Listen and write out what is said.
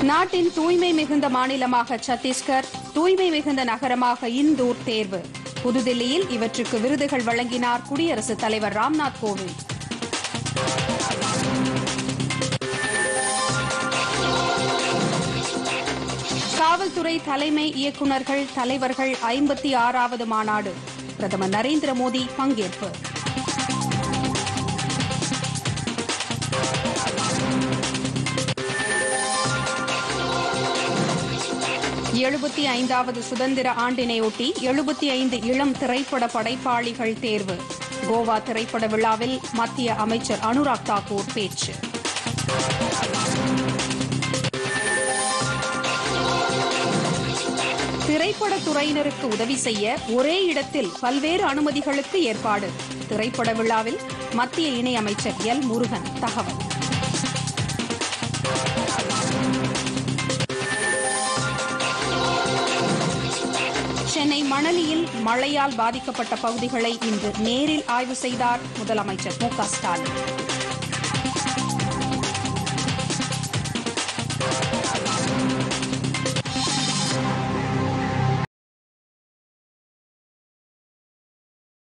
நாட்டின் தூய்மை மிகுந்த மாநிலமாக சத்தீஸ்கர் தூய்மை மிகுந்த நகரமாக இந்தூர் தேர்வு புதுதில்லியில் இவற்றுக்கு விருதுகள் வழங்கினார் குடியரசுத் தலைவர் ராம்நாத் கோவிந்த் காவல்துறை தலைமை இயக்குநர்கள் தலைவர்கள் ஐம்பத்தி ஆறாவது மாநாடு பிரதமர் நரேந்திர மோடி பங்கேற்பு எழுபத்தி ஐந்தாவது சுதந்திர ஆண்டினையொட்டி எழுபத்தி ஐந்து இளம் திரைப்பட படைப்பாளிகள் தேர்வு கோவா திரைப்பட விழாவில் மத்திய அமைச்சர் அனுராக் தாக்கூர் பேச்சு திரைப்படத் துறையினருக்கு உதவி செய்ய ஒரே இடத்தில் பல்வேறு அனுமதிகளுக்கு ஏற்பாடு திரைப்பட விழாவில் மத்திய இணையமைச்சர் எல் முருகன் தகவல் சென்னை மணலியில் மழையால் பாதிக்கப்பட்ட பகுதிகளை இன்று நேரில் ஆய்வு செய்தார் முதலமைச்சர் மு க ஸ்டாலின்